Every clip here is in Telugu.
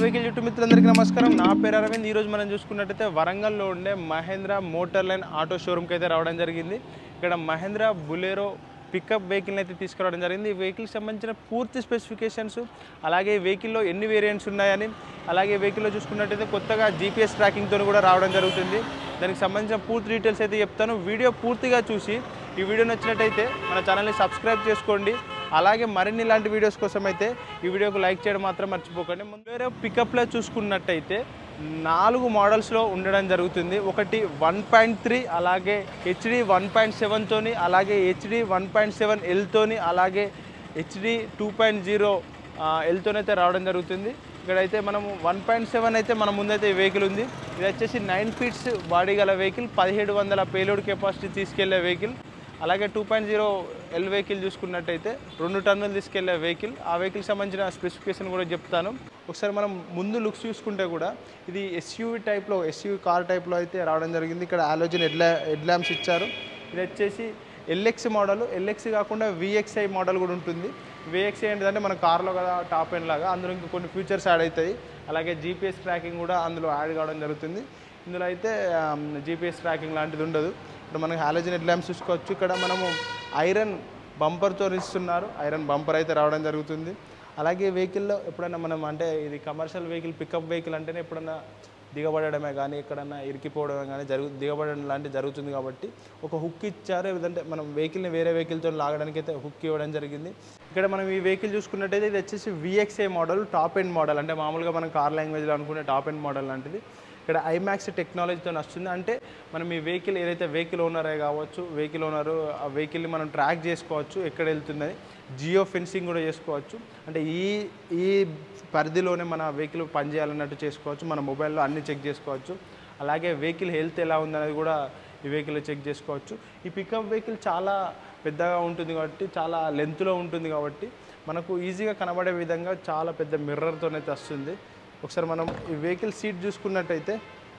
వెహికల్ యూట్యూబ్ మిత్రులందరికీ నమస్కారం నా పేరు అరవింద్ ఈరోజు మనం చూసుకున్నట్టయితే వరంగల్లో ఉండే మహేంద్ర మోటార్ లైన్ ఆటో షోరూమ్కి అయితే రావడం జరిగింది ఇక్కడ మహేంద్ర బులెరో పికప్ వెహికల్ని అయితే తీసుకురావడం జరిగింది ఈ వెహికల్కి సంబంధించిన పూర్తి స్పెసిఫికేషన్స్ అలాగే ఈ వెహికల్లో ఎన్ని వేరియంట్స్ ఉన్నాయని అలాగే ఈ వెహికల్లో చూసుకున్నట్టయితే కొత్తగా జీపీఎస్ ట్రాకింగ్తో కూడా రావడం జరుగుతుంది దానికి సంబంధించిన పూర్తి డీటెయిల్స్ అయితే చెప్తాను వీడియో పూర్తిగా చూసి ఈ వీడియో నచ్చినట్టయితే మన ఛానల్ని సబ్స్క్రైబ్ చేసుకోండి అలాగే మరిన్ని ఇలాంటి వీడియోస్ కోసం అయితే ఈ వీడియోకు లైక్ చేయడం మాత్రం మర్చిపోకండి ముందు వేరే పికప్లో చూసుకున్నట్టయితే నాలుగు మోడల్స్లో ఉండడం జరుగుతుంది ఒకటి వన్ పాయింట్ త్రీ అలాగే హెచ్డి వన్ పాయింట్ సెవెన్తోని అలాగే హెచ్డి వన్ పాయింట్ సెవెన్ ఎల్తోని అలాగే హెచ్డి టూ పాయింట్ జీరో ఎల్తోనైతే రావడం జరుగుతుంది ఇక్కడైతే మనము వన్ పాయింట్ సెవెన్ అయితే మన ముందైతే ఈ వెహికల్ ఉంది ఇది వచ్చేసి నైన్ ఫీట్స్ బాడీ గల వెహికల్ పదిహేడు వందల పేలోడ్ కెపాసిటీ తీసుకెళ్లే వెహికల్ అలాగే two point zero L vehicle చూసుకున్నట్టయితే రెండు టన్నులు తీసుకెళ్లే వెహికల్ ఆ వెహికల్కి సంబంధించిన స్పెసిఫికేషన్ కూడా చెప్తాను ఒకసారి మనం ముందు లుక్స్ చూసుకుంటే కూడా ఇది ఎస్యూవి టైప్లో ఎస్యూవి కార్ టైప్లో అయితే రావడం జరిగింది ఇక్కడ ఆలోజన్ హెడ్ ల్యా హెడ్ ల్యాంప్స్ ఇచ్చారు ఇది వచ్చేసి ఎల్ఎక్స్ మోడల్ ఎల్ఎక్స్ కాకుండా విఎక్స్ఐ మోడల్ కూడా ఉంటుంది విఎక్స్ఐ ఏంటంటే మన కార్లో కదా టాప్ ఎండ్ లాగా అందులో ఇంకా కొన్ని ఫీచర్స్ యాడ్ అవుతాయి అలాగే జీపీఎస్ ట్రాకింగ్ కూడా అందులో యాడ్ కావడం జరుగుతుంది ఇందులో అయితే జీపీఎస్ ట్రాకింగ్ లాంటిది ఉండదు ఇప్పుడు మనకి హాలోజన్ హెడ్ ల్యాంప్స్ చూసుకోవచ్చు ఇక్కడ మనము ఐరన్ బంపర్తో ఇస్తున్నారు ఐరన్ బంపర్ అయితే రావడం జరుగుతుంది అలాగే వెహికల్లో ఎప్పుడైనా మనం అంటే ఇది కమర్షియల్ వెహికల్ పికప్ వెహికల్ అంటేనే ఎప్పుడన్నా దిగబడడమే కానీ ఎక్కడన్నా ఇరికిపోవడమే కానీ జరుగు దిగబడడం లాంటివి జరుగుతుంది కాబట్టి ఒక హుక్ ఇచ్చారు ఏదంటే మనం వెహికల్ని వేరే వెహికల్తో లాగడానికి అయితే హుక్ ఇవ్వడం జరిగింది ఇక్కడ మనం ఈ వెహికల్ చూసుకున్నట్టయితే ఇది వచ్చేసి VXA model top end model అంటే మామూలుగా మనం కార్ లాంగ్వేజ్లో అనుకునే టాప్ ఎండ్ మోడల్ లాంటిది ఇక్కడ ఐమాక్స్ టెక్నాలజీతో వస్తుంది అంటే మనం ఈ వెహికల్ ఏదైతే వెహికల్ ఓనరే కావచ్చు వెహికల్ ఓనరు ఆ వెహికల్ని మనం ట్రాక్ చేసుకోవచ్చు ఎక్కడ వెళ్తుందని జియో ఫెన్సింగ్ కూడా చేసుకోవచ్చు అంటే ఈ ఈ పరిధిలోనే మన వెహికల్ పనిచేయాలన్నట్టు చేసుకోవచ్చు మన మొబైల్లో అన్ని చెక్ చేసుకోవచ్చు అలాగే వెహికల్ హెల్త్ ఎలా ఉందనేది కూడా ఈ వెహికల్ చెక్ చేసుకోవచ్చు ఈ పికప్ వెహికల్ చాలా పెద్దగా ఉంటుంది కాబట్టి చాలా లెంత్లో ఉంటుంది కాబట్టి మనకు ఈజీగా కనబడే విధంగా చాలా పెద్ద మిర్రర్తోనైతే వస్తుంది ఒకసారి మనం ఈ వెహికల్ సీట్ చూసుకున్నట్టయితే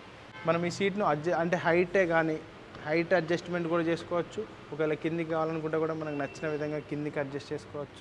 మనం ఈ సీట్ను అడ్జ అంటే హైటే కానీ హైట్ అడ్జస్ట్మెంట్ కూడా చేసుకోవచ్చు ఒకవేళ కిందికి కావాలనుకుంటే కూడా మనకు నచ్చిన విధంగా కిందికి అడ్జస్ట్ చేసుకోవచ్చు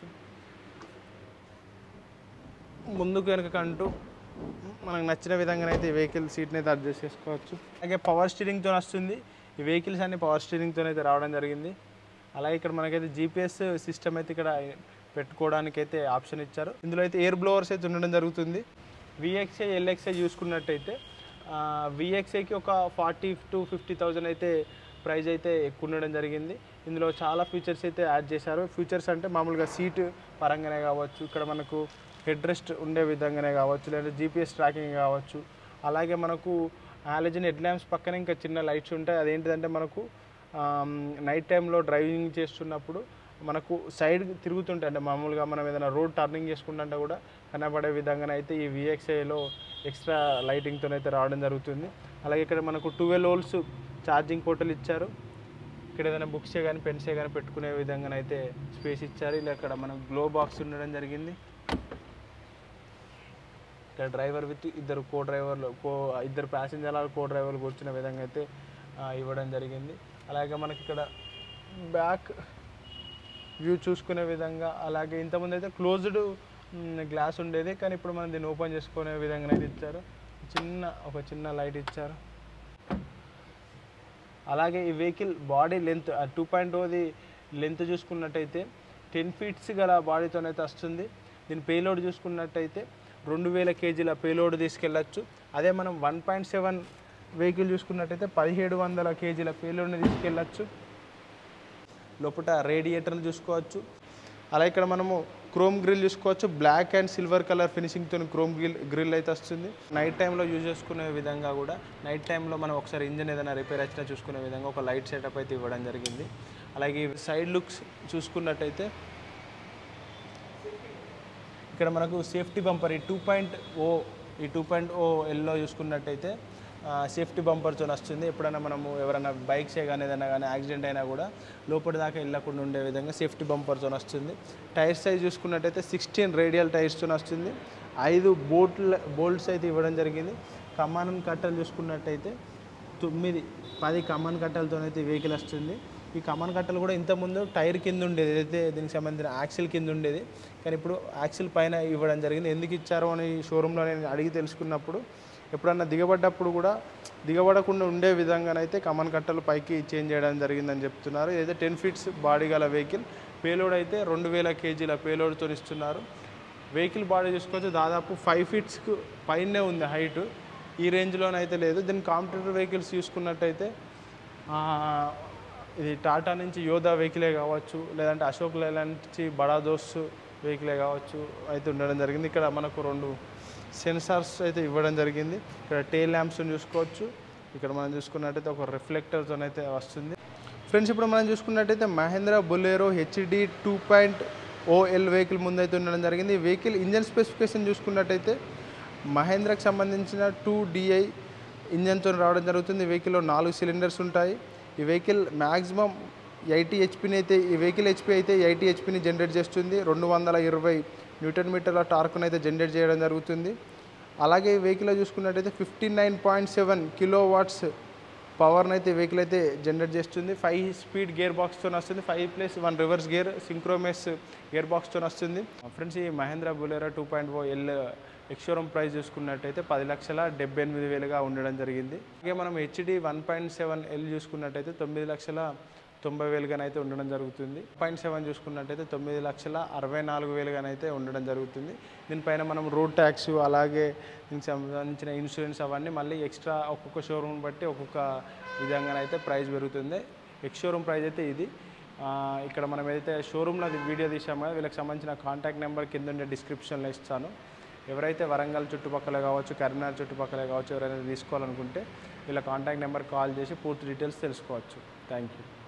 ముందుకు వెనక అంటూ మనకు నచ్చిన విధంగానైతే ఈ వెహికల్ సీట్ని అయితే అడ్జస్ట్ చేసుకోవచ్చు అలాగే పవర్ స్టీరింగ్తో వస్తుంది ఈ వెహికల్స్ అన్ని పవర్ స్టీరింగ్తో అయితే రావడం జరిగింది అలాగే ఇక్కడ మనకైతే జీపీఎస్ సిస్టమ్ అయితే ఇక్కడ పెట్టుకోవడానికి అయితే ఆప్షన్ ఇచ్చారు ఇందులో అయితే ఎయిర్ బ్లోవర్స్ అయితే ఉండడం జరుగుతుంది విఎక్స్ఐ ఎల్ఎక్స్ఐ చూసుకున్నట్టయితే విఎక్స్ఐకి ఒక ఫార్టీ టు ఫిఫ్టీ థౌజండ్ అయితే ప్రైస్ అయితే ఎక్కువ ఉండడం జరిగింది ఇందులో చాలా ఫీచర్స్ అయితే యాడ్ చేశారు ఫీచర్స్ అంటే మామూలుగా సీట్ పరంగానే కావచ్చు ఇక్కడ మనకు హెడ్ రెస్ట్ ఉండే విధంగానే కావచ్చు లేదా జీపీఎస్ ట్రాకింగ్ కావచ్చు అలాగే మనకు హాలజన్ హెడ్ ల్యాంప్స్ పక్కన ఇంకా చిన్న లైట్స్ ఉంటాయి అదేంటిదంటే మనకు నైట్ టైంలో డ్రైవింగ్ చేస్తున్నప్పుడు మనకు సైడ్ తిరుగుతుంటే అంటే మామూలుగా మనం ఏదైనా రోడ్ టర్నింగ్ చేసుకుంటుంటే కూడా కనబడే విధంగా అయితే ఈ విఎక్స్ఐలో ఎక్స్ట్రా లైటింగ్తో అయితే రావడం జరుగుతుంది అలాగే ఇక్కడ మనకు ట్వెల్వ్ హోల్స్ ఛార్జింగ్ పోర్టల్ ఇచ్చారు ఇక్కడ ఏదైనా బుక్సే కానీ పెన్సే కానీ పెట్టుకునే విధంగా అయితే స్పేస్ ఇచ్చారు ఇలా ఇక్కడ మనకు గ్లో బాక్స్ ఉండడం జరిగింది ఇక్కడ డ్రైవర్ విత్ ఇద్దరు కో డ్రైవర్లు కో ఇద్దరు ప్యాసింజర్లు కో డ్రైవర్లు కూర్చునే విధంగా అయితే ఆ, ఇవ్వడం జరిగింది అలాగే మనకి ఇక్కడ బ్యాక్ వ్యూ చూసుకునే విధంగా అలాగే ఇంతకుముందు అయితే క్లోజ్డ్ గ్లాస్ ఉండేది కానీ ఇప్పుడు మనం దీన్ని ఓపెన్ చేసుకునే విధంగా అయితే ఇచ్చారు చిన్న ఒక చిన్న లైట్ ఇచ్చారు అలాగే ఈ vehicle body length two point ఓది లెంత్ చూసుకున్నట్టయితే టెన్ ఫీట్స్ గల బాడీతోనైతే వస్తుంది దీని పేలోడ్ చూసుకున్నట్టయితే రెండు వేల కేజీల పేలోడ్ తీసుకెళ్ళచ్చు అదే మనం వన్ పాయింట్ సెవెన్ వెహికల్ చూసుకున్నట్టయితే పదిహేడు వందల కేజీల పేలోడ్ని తీసుకెళ్ళచ్చు లోపల రేడియేటర్ని చూసుకోవచ్చు అలా ఇక్కడ మనము క్రోమ్ గ్రిల్ చూసుకోవచ్చు బ్లాక్ అండ్ సిల్వర్ కలర్ ఫినిషింగ్తో క్రోమ్ గ్రిల్ గ్రిల్ అయితే వస్తుంది నైట్ టైంలో యూజ్ చేసుకునే విధంగా కూడా నైట్ టైంలో మనం ఒకసారి ఇంజన్ ఏదైనా రిపేర్ వచ్చినా చూసుకునే విధంగా ఒక లైట్ సెటప్ అయితే ఇవ్వడం జరిగింది అలాగే సైడ్ లుక్స్ చూసుకున్నట్టయితే ఇక్కడ మనకు సేఫ్టీ బంపర్ ఈ టూ పాయింట్ ఓ ఈ టూ పాయింట్ ఓ ఎల్లో చూసుకున్నట్టయితే సేఫ్టీ బంపర్తో వస్తుంది ఎప్పుడైనా మనము ఎవరైనా బైక్సే కానీ ఏదైనా కానీ యాక్సిడెంట్ అయినా కూడా లోపలి దాకా వెళ్ళకుండా ఉండే విధంగా సేఫ్టీ బంపర్తో వస్తుంది టైర్ సైజ్ చూసుకున్నట్టయితే సిక్స్టీన్ రేడియల్ టైర్స్తో వస్తుంది ఐదు బోట్ల బోల్ట్స్ అయితే ఇవ్వడం జరిగింది కమానం కట్టలు చూసుకున్నట్టయితే తొమ్మిది పది కమాన్ కట్టలతోనైతే వెహికల్ వస్తుంది ఈ కమాన్ కట్టలు కూడా ఇంతకుముందు టైర్ కింద ఉండేది ఏదైతే దీనికి సంబంధించిన యాక్సిల్ కింద ఉండేది కానీ ఇప్పుడు యాక్సిల్ పైన ఇవ్వడం జరిగింది ఎందుకు ఇచ్చారో అని షోరూంలో నేను అడిగి తెలుసుకున్నప్పుడు ఎప్పుడన్నా దిగబడ్డప్పుడు కూడా దిగబడకుండా ఉండే విధంగానైతే కమన్ కట్టలు పైకి చేంజ్ చేయడం జరిగిందని చెప్తున్నారు ఇదైతే టెన్ ఫీట్స్ బాడీ గల వెహికల్ పేలోడ్ అయితే రెండు వేల కేజీల పేలోడ్తో ఇస్తున్నారు వెహికల్ బాడీ చూసుకోవచ్చు దాదాపు ఫైవ్ ఫీట్స్కు పైనే ఉంది హైట్ ఈ రేంజ్లోనైతే లేదు దీని కాంపిటేటర్ వెహికల్స్ చూసుకున్నట్టయితే ఆ, ఇది టాటా నుంచి యోధా వెహికలే కావచ్చు లేదంటే అశోక్ లేలాండ్ నుంచి బడా దోస్త్ వెహికలే కావచ్చు అయితే ఉండడం జరిగింది ఇక్కడ మనకు రెండు సెన్సార్స్ అయితే ఇవ్వడం జరిగింది ఇక్కడ టేల్ ల్యాంప్స్ని చూసుకోవచ్చు ఇక్కడ మనం చూసుకున్నట్టయితే ఒక రిఫ్లెక్టర్తో అయితే వస్తుంది ఫ్రెండ్స్ ఇప్పుడు మనం చూసుకున్నట్టయితే Mahindra Bolero HD two point O L vehicle ముందైతే ఉండడం జరిగింది ఈ వెహికల్ ఇంజన్ స్పెసిఫికేషన్ చూసుకున్నట్టయితే మహేంద్రకు సంబంధించిన టూ డిఐ ఇంజన్తో రావడం జరుగుతుంది ఈ వెహికల్లో నాలుగు సిలిండర్స్ ఉంటాయి ఈ వెహికల్ మ్యాక్సిమం ఎయిటీ హెచ్పిని అయితే ఈ వెహికల్ హెచ్పి అయితే ఎయిటీ హెచ్పిని జనరేట్ చేస్తుంది రెండు వందల ఇరవై న్యూటన్ మీటర్ల టార్క్ను అయితే జనరేట్ చేయడం జరుగుతుంది అలాగే ఈ వెహికల్లో చూసుకున్నట్టయితే fifty nine point seven kilowatts పవర్ని అయితే వెహికల్ అయితే జనరేట్ చేస్తుంది ఫైవ్ స్పీడ్ గేర్ బాక్స్తో వస్తుంది five plus one reverse gear synchromesh gear బాక్స్తో వస్తుంది ఫ్రెండ్స్ ఈ Mahindra Bolero two point O L ex showroom price చూసుకున్నట్టయితే పది లక్షల డెబ్బై ఎనిమిది వేలుగా ఉండడం జరిగింది అలాగే మనం HD one point seven L చూసుకున్నట్టయితే తొమ్మిది లక్షల తొంభై వేలుగానైతే ఉండడం జరుగుతుంది పాయింట్ సెవెన్ చూసుకున్నట్టయితే తొమ్మిది లక్షల అరవై నాలుగు వేలుగానైతే ఉండడం జరుగుతుంది దీనిపైన మనం రోడ్ ట్యాక్స్ అలాగే దీనికి సంబంధించిన ఇన్సూరెన్స్ అవన్నీ మళ్ళీ ఎక్స్ట్రా ఒక్కొక్క షోరూమ్ బట్టి ఒక్కొక్క విధంగానైతే ప్రైస్ పెరుగుతుంది ఎక్స్ షోరూమ్ ప్రైస్ అయితే ఇది ఆ, ఇక్కడ మనం ఏదైతే షోరూంలో అది వీడియో తీసామో కదా, వీళ్ళకి సంబంధించిన కాంటాక్ట్ నెంబర్ కింద ఉండే డిస్క్రిప్షన్లో ఇస్తాను ఎవరైతే వరంగల్ చుట్టుపక్కల కావచ్చు కరీంనగర్ చుట్టుపక్కల కావచ్చు ఎవరైనా తీసుకోవాలనుకుంటే వీళ్ళ కాంటాక్ట్ నెంబర్ కాల్ చేసి పూర్తి డీటెయిల్స్ తెలుసుకోవచ్చు థ్యాంక్ యూ